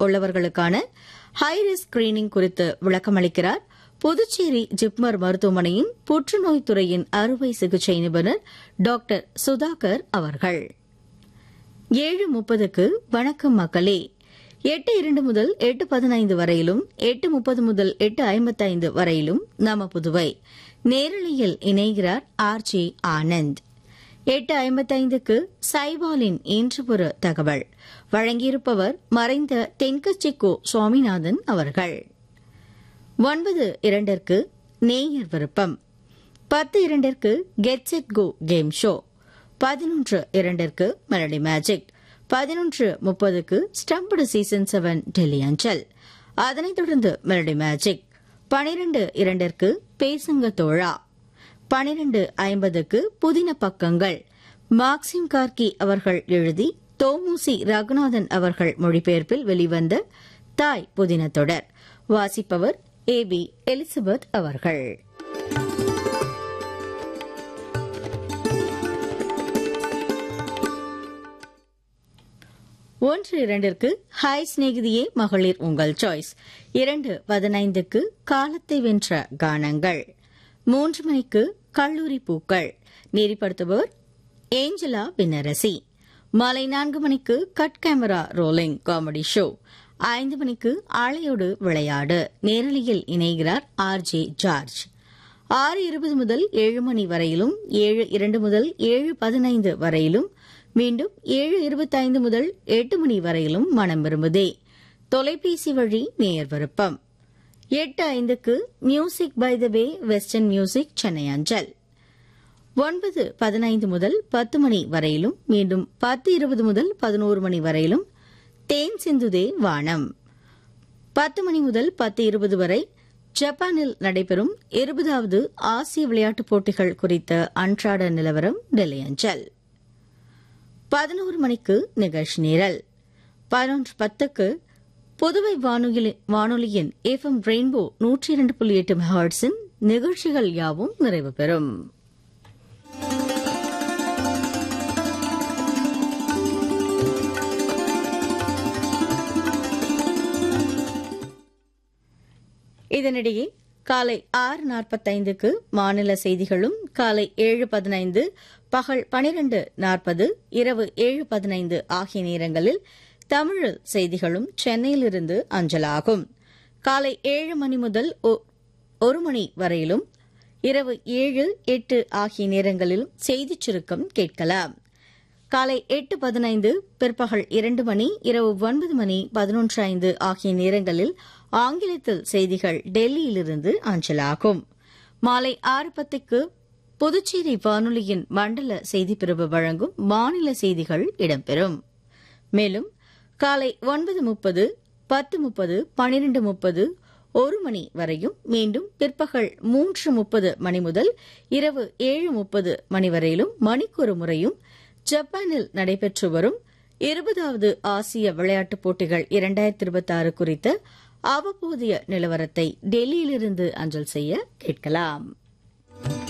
உள்ளவர்களுக்கான high risk screening குறித்து விளக்கமளிக்கிறார் புதுச்சேரி ஜிப்மர் மருத்துவமனையின் புற்றுநோய் துறையின் அறுவை சிகிச்சை நிபுணர் டாக்டர் சுதாகர் அவர்கள் ஏழு முப்பதுக்கு வணக்கம் மக்களே எட்டு இரண்டு முதல் எட்டு பதினைந்து வரையிலும் எட்டு முப்பது முதல் எட்டு ஐம்பத்தைந்து வரையிலும் நம புதுவை நேரலையில் இணைகிறார் ஆர் ஜே ஆனந்த் எட்டு ஐம்பத்தைந்துக்கு சைவாலின் இன்று ஒரு தகவல் வழங்கியிருப்பவர் மறைந்த தென்கட்சிக்கோ சுவாமிநாதன் அவர்கள் ஒன்பது இரண்டிற்கு நேயர் விருப்பம் பத்து இரண்டிற்கு get set go game show பதினொன்று இரண்டிற்கு மெலடி மேஜிக் பதினொன்று முப்பதுக்கு ஸ்டம்படு சீசன் செவன் டெல்லி அஞ்சல் அதனைத் தொடர்ந்து மெலடி மேஜிக் பனிரெண்டு இரண்டிற்கு பேசுங்க தோழா பனிரெண்டு ஐம்பதுக்கு புதின பக்கங்கள் மார்க்சிம் கார்கி அவர்கள் எழுதி தோமுசி ரகுநாதன் அவர்கள் மொழிபெயர்ப்பில் வெளிவந்த தாய் புதின தொடர் வாசிப்பவர் ஏ பி எலிசபெத் அவர்கள் ஒன்று இரண்டிற்கு ஹாய் சிநேகிதியே மகளிர் உங்கள் சாய்ஸ் இரண்டு பதினைந்துக்கு காலத்தை வென்ற கானங்கள் மூன்று மணிக்கு கல்லூரி பூக்கள் நெறிப்படுத்துபவர் ஏஞ்சலா பின்னரசி மாலை நான்கு மணிக்கு cut camera rolling comedy show ஐந்து மணிக்கு ஆளையோடு விளையாடு நேரலையில் இணைகிறார் ஆர் ஜே ஜார்ஜ் ஆறு இருபது முதல் ஏழு மணி வரையிலும் ஏழு இரண்டு முதல் ஏழு பதினைந்து வரையிலும் மீண்டும் ஏழு இருபத்தைந்து முதல் எட்டு மணி வரையிலும் மனம் விரும்புதே தொலைபேசி வழி நேர் விருப்பம் எட்டு ஐந்துக்கு music by the way western music Chennai அஞ்சல் ஒன்பது பதினைந்து முதல் பத்து மணி வரையிலும் மீண்டும் பத்து இருபது முதல் பதினோரு மணி வரையிலும் தேன் சிந்துதே வானம் பத்து மணி முதல் பத்து இருபது வரை ஜப்பானில் நடைபெறும் இருபதாவது ஆசிய விளையாட்டுப் போட்டிகள் குறித்த அன்றாட நிலவரம் டெல்லி அஞ்சல் பதினோரு மணிக்கு நிகழ்ச்சி நிரல் பதினொன்று பத்துக்கு புதுவை வானொலி- வானொலியின் எஃப்எம் ரெயின்போ நூற்றி இரண்டு புள்ளி எட்டு மெகாஹெர்ட்ஸின் நிகழ்ச்சிகள் யாவும் நிறைவு பெறும் இதனிடையே காலை ஆறு நாற்பத்தைந்துக்கு மாநில செய்திகளும் காலை ஏழு பதினைந்து பகல் பனிரெண்டு நாற்பது இரவு ஏழு பதினைந்து ஆகிய நேரங்களில் தமிழில் செய்திகளும் சென்னையிலிருந்து அஞ்சலாகும் காலை ஏழு மணி முதல் ஒ- ஒரு மணி வரையிலும் இரவு ஏழு எட்டு ஆகிய நேரங்களிலும் செய்திச் சுருக்கம் கேட்கலாம் காலை எட்டு பதினைந்து பிற்பகல் இரண்டு மணி இரவு ஒன்பது மணி பதினொன்று ஐந்து ஆகிய நேரங்களில் ஆங்கிலத்தில் செய்திகள் டெல்லியிலிருந்து அஞ்சலாகும் மாலை ஆறு பத்துக்கு புதுச்சேரி வானொலியின் மண்டல செய்திப்பிரிவு வழங்கும் மாநில செய்திகள் இடம்பெறும் மேலும் காலை ஒன்பது முப்பது பத்து முப்பது பனிரெண்டு முப்பது ஒரு மணி வரையும் மீண்டும் பிற்பகல் மூன்று முப்பது மணி முதல் இரவு ஏழு முப்பது மணி வரையிலும் மணிக்கொரு முறையும் ஜப்பானில் நடைபெற்று வரும் இருபதாவது ஆசிய விளையாட்டுப் போட்டிகள் இரண்டாயிரத்தி இருபத்தி ஆறு குறித்த அவ்வப்போதைய நிலவரத்தை டெல்லியிலிருந்து அஞ்சல் செய்ய கேட்கலாம்